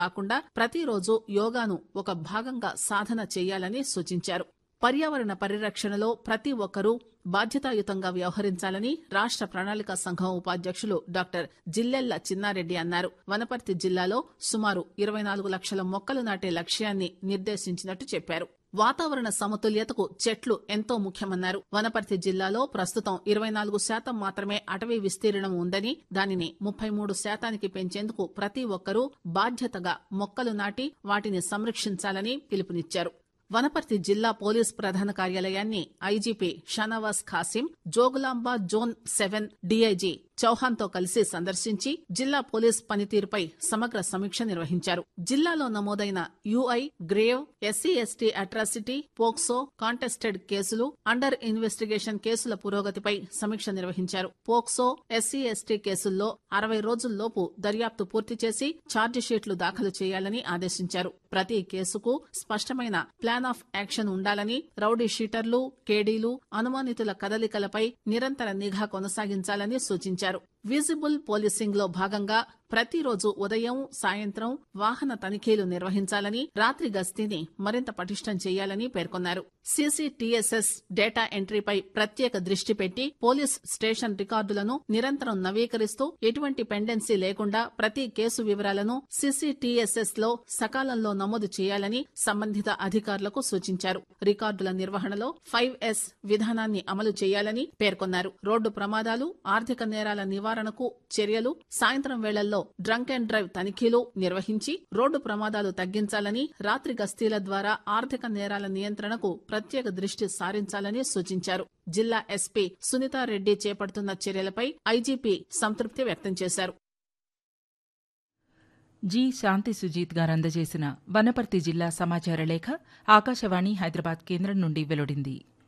కాకుండా ప్రతిరోజు యోగాను ఒక భాగంగా సాధన చేయాలని సూచించారు పర్యావరణ పరిరక్షణలో ప్రతి ఒక్కరూ బాధ్యతాయుతంగా వ్యవహరించాలని రాష్ట ప్రణాళిక సంఘం ఉపాధ్యక్షులు డాక్టర్ జిల్లెళ్ల చిన్నారెడ్డి అన్నారు వనపర్తి జిల్లాలో సుమారు ఇరవై నాలుగు లక్షల మొక్కలు నాటే లక్ష్యాన్ని నిర్దేశించినట్టు చెప్పారు వాతావరణ సమతుల్యతకు చెట్లు ఎంతో ముఖ్యమన్నారు వనపర్తి జిల్లాలో ప్రస్తుతం ఇరవై నాలుగు శాతం మాత్రమే అటవీ విస్తీర్ణం ఉందని దానిని ముప్పై మూడు శాతానికి పెంచేందుకు ప్రతి ఒక్కరూ బాధ్యతగా మొక్కలు నాటి వాటిని సంరక్షించాలని పిలుపునిచ్చారు వనపర్తి జిల్లా పోలీస్ ప్రధాన కార్యాలయాన్ని IGP Shanavas Khasim Jogulamba zone seven DIG Chauhan తో కలిసి సందర్శించి జిల్లా పోలీస్ పనితీరుపై సమగ్ర సమీక్ష నిర్వహించారు జిల్లాలో నమోదైన UI grave SC ST atrocity POCSO contested కేసులు అండర్ ఇన్వెస్టిగేషన్ కేసుల పురోగతిపై సమీక్ష నిర్వహించారు పోక్సో ఎస్సీ ఎస్టీ కేసుల్లో అరవై రోజుల్లోపు దర్యాప్తు పూర్తి చేసి ఛార్జిషీట్లు దాఖలు చేయాలని ఆదేశించారు ప్రతి కేసుకు స్పష్టమైన ప్లాన్ ఆఫ్ యాక్షన్ ఉండాలని రౌడీ షీటర్లు కేడీలు అనుమానితుల కదలికలపై నిరంతర నిఘా కొనసాగించాలని సూచించారు విజిబుల్ పోలీసింగ్ లో భాగంగా ప్రతిరోజు ఉదయం సాయంత్రం వాహన తనిఖీలు నిర్వహించాలని రాత్రి గస్తీని మరింత పటిష్టం చేయాలని పేర్కొన్నారు సీసీటీఎస్ఎస్ డేటా ఎంట్రీపై ప్రత్యేక దృష్టి పెట్టి పోలీస్ స్టేషన్ రికార్డులను నిరంతరం నవీకరిస్తూ ఎటువంటి పెండెన్సీ లేకుండా ప్రతి కేసు వివరాలను సీసీటీఎస్ఎస్ లో సకాలంలో నమోదు చేయాలని సంబంధిత అధికారులకు సూచించారు రికార్డుల నిర్వహణలో ఫైవ్ ఎస్ విధానాన్ని అమలు చేయాలని పేర్కొన్నారు రోడ్డు ప్రమాదాలు ఆర్థిక నేరాల నివారణకు చర్యలు సాయంత్రం వేళల్లో డ్రంక్ అండ్ డ్రైవ్ తనిఖీలు నిర్వహించి రోడ్డు ప్రమాదాలు తగ్గించాలని రాత్రి గస్తీల ద్వారా ఆర్థిక నేరాల నియంత్రణకు ప్రత్యేక దృష్టి సారించాలని సూచించారు జిల్లా ఎస్పీ సునీతారెడ్డి చేపడుతున్న చర్యలపై ఐజీపీ సంతృప్తి వ్యక్తం చేశారు జి శాంతి సుజీత్ గారు అందజేసిన వనపర్తి జిల్లా సమాచార లేఖ ఆకాశవాణి హైదరాబాద్ కేంద్రం నుండి వెలువడింది